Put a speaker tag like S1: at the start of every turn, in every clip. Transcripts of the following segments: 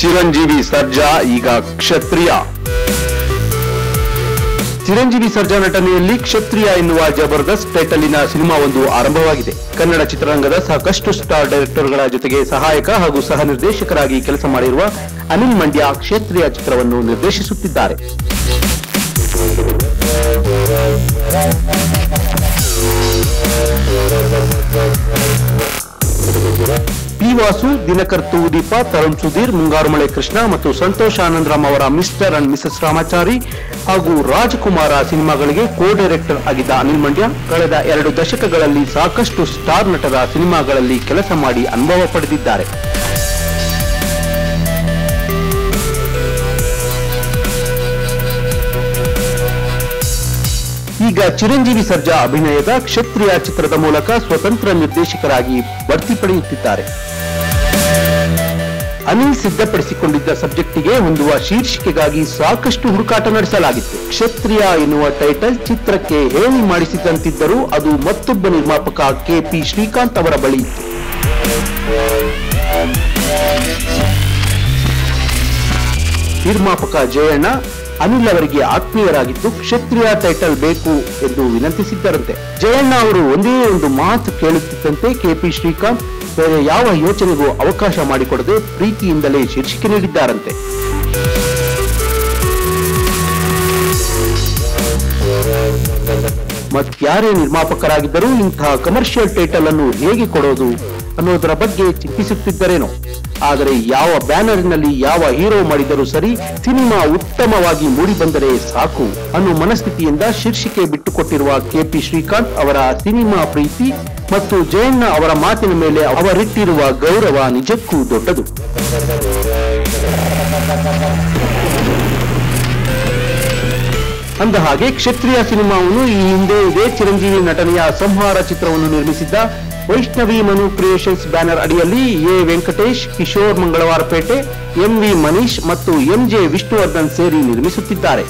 S1: ಚಿರಂಜೀವಿ ಸರ್ಜಾ ಈಗ ಕ್ಷತ್ರಿಯ ಚಿರಂಜೀವಿ ಸರ್ಜಾ ನಟನೆಯಲ್ಲಿ ಕ್ಷತ್ರಿಯ ಎನ್ನುವ ಜಬರ್ದಸ್ತ್ ಟೈಟಲಿನ ಸಿನಿಮಾ ಒಂದು ಆರಂಭವಾಗಿದೆ ಕನ್ನಡ ಚಿತ್ರರಂಗದ ಸಾಕಷ್ಟು ಸ್ಟಾರ್ ಡೈರೆಕ್ಟರ್ಗಳ ಜೊತೆಗೆ ಸಹಾಯಕ ಹಾಗೂ ಸಹ ನಿರ್ದೇಶಕರಾಗಿ ಕೆಲಸ ಮಾಡಿರುವ ಅನಿಲ್ ಮಂಡ್ಯ ಕ್ಷೇತ್ರೀಯ ಚಿತ್ರವನ್ನು ನಿರ್ದೇಶಿಸುತ್ತಿದ್ದಾರೆ ಪಿ ವಾಸು ದಿನಕರ್ ತೂದೀಪ ತರುಣ್ ಸುಧೀರ್ ಮುಂಗಾರುಮಳೆ ಕೃಷ್ಣ ಮತ್ತು ಸಂತೋಷ್ ಆನಂದರಾಮ್ ಅವರ ಮಿಸ್ಟರ್ ಅಂಡ್ ಮಿಸಸ್ ರಾಮಾಚಾರಿ ಹಾಗೂ ರಾಜಕುಮಾರ ಸಿನಿಮಾಗಳಿಗೆ ಕೋ ಡೈರೆಕ್ಟರ್ ಆಗಿದ್ದ ಅನಿಲ್ ಮಂಡ್ಯ ಕಳೆದ ಎರಡು ದಶಕಗಳಲ್ಲಿ ಸಾಕಷ್ಟು ಸ್ಟಾರ್ ನಟರ ಸಿನಿಮಾಗಳಲ್ಲಿ ಕೆಲಸ ಮಾಡಿ ಅನುಭವ ಪಡೆದಿದ್ದಾರೆ ಈಗ ಚಿರಂಜೀವಿ ಸರ್ಜಾ ಅಭಿನಯದ ಕ್ಷತ್ರಿಯ ಚಿತ್ರದ ಮೂಲಕ ಸ್ವತಂತ್ರ ನಿರ್ದೇಶಕರಾಗಿ ಬಡ್ತಿ ಪಡೆಯುತ್ತಿದ್ದಾರೆ ಅನಿಲ್ ಸಿದ್ಧಪಡಿಸಿಕೊಂಡಿದ್ದ ಸಬ್ಜೆಕ್ಟಿಗೆ ಹೊಂದುವ ಶೀರ್ಷಿಕೆಗಾಗಿ ಸಾಕಷ್ಟು ಹುಡುಕಾಟ ನಡೆಸಲಾಗಿತ್ತು ಕ್ಷತ್ರಿಯ ಎನ್ನುವ ಟೈಟಲ್ ಚಿತ್ರಕ್ಕೆ ಹೇಳಿ ಮಾಡಿಸಿದಂತಿದ್ದರೂ ಅದು ಮತ್ತೊಬ್ಬ ನಿರ್ಮಾಪಕ ಕೆಪಿ ಶ್ರೀಕಾಂತ್ ಅವರ ಬಳಿ ಇತ್ತು ನಿರ್ಮಾಪಕ ಜಯಣ್ಣ ಅನಿಲ್ ಅವರಿಗೆ ಆತ್ಮೀಯರಾಗಿದ್ದು ಕ್ಷತ್ರಿಯ ಟೈಟಲ್ ಬೇಕು ಎಂದು ವಿನಂತಿಸಿದ್ದರಂತೆ ಜಯಣ್ಣ ಅವರು ಒಂದೇ ಒಂದು ಮಾತು ಕೇಳುತ್ತಿದ್ದಂತೆ ಕೆಪಿ ಶ್ರೀಕಾಂತ್ ಬೇರೆ ಯಾವ ಯೋಚನೆಗೂ ಅವಕಾಶ ಮಾಡಿಕೊಡದೆ ಪ್ರೀತಿಯಿಂದಲೇ ಶೀರ್ಷಿಕೆ ನೀಡಿದ್ದಾರಂತೆ ಮತ್ಯಾರೇ ನಿರ್ಮಾಪಕರಾಗಿದ್ದರೂ ಇಂತಹ ಕಮರ್ಷಿಯಲ್ ಟೈಟಲ್ ಅನ್ನು ಹೇಗೆ ಕೊಡೋದು ಅನ್ನೋದರ ಬಗ್ಗೆ ಚಿಂತಿಸುತ್ತಿದ್ದರೇನೋ ಆದರೆ ಯಾವ ಬ್ಯಾನರ್ನಲ್ಲಿ ಯಾವ ಹೀರೋ ಮಾಡಿದರೂ ಸರಿ ಸಿನಿಮಾ ಉತ್ತಮವಾಗಿ ಮೂಡಿಬಂದರೆ ಸಾಕು ಅನ್ನೋ ಮನಸ್ಥಿತಿಯಿಂದ ಶೀರ್ಷಿಕೆ ಬಿಟ್ಟುಕೊಟ್ಟಿರುವ ಕೆಪಿ ಶ್ರೀಕಾಂತ್ ಅವರ ಸಿನಿಮಾ ಪ್ರೀತಿ ಮತ್ತು ಜಯಣ್ಣ ಅವರ ಮಾತಿನ ಮೇಲೆ ಅವರಿಟ್ಟಿರುವ ಗೌರವ ನಿಜಕ್ಕೂ ದೊಡ್ಡದು ಅಂದ ಹಾಗೆ ಕ್ಷತ್ರಿಯ ಸಿನಿಮಾವನ್ನು ಈ ಹಿಂದೆ ಇದೇ ಚಿರಂಜೀವಿ ನಟನೆಯ ಸಂಹಾರ ಚಿತ್ರವನ್ನು ನಿರ್ಮಿಸಿದ್ದ ವೈಷ್ಣವಿ ಮನು ಕ್ರಿಯೇಷನ್ಸ್ ಬ್ಯಾನರ್ ಅಡಿಯಲ್ಲಿ A Venkatesh Kishore Mangalavarapete M V Manish ಮತ್ತು ಎಂ ಜೆ ವಿಷ್ಣುವರ್ಧನ್ ಸೇರಿ ನಿರ್ಮಿಸುತ್ತಿದ್ದಾರೆ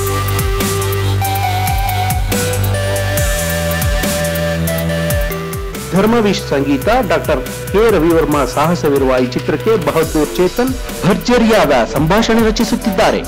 S1: ಧರ್ಮವೀಶ್ ಸಂಗೀತ ಡಾಕ್ಟರ್ ಕೆ ರವಿವರ್ಮ ಸಾಹಸವಿರುವ ಈ ಚಿತ್ರಕ್ಕೆ ಬಹದ್ದೂರ್ ಚೇತನ್ ಭರ್ಜರಿಯಾದ ಸಂಭಾಷಣೆ ರಚಿಸುತ್ತಿದ್ದಾರೆ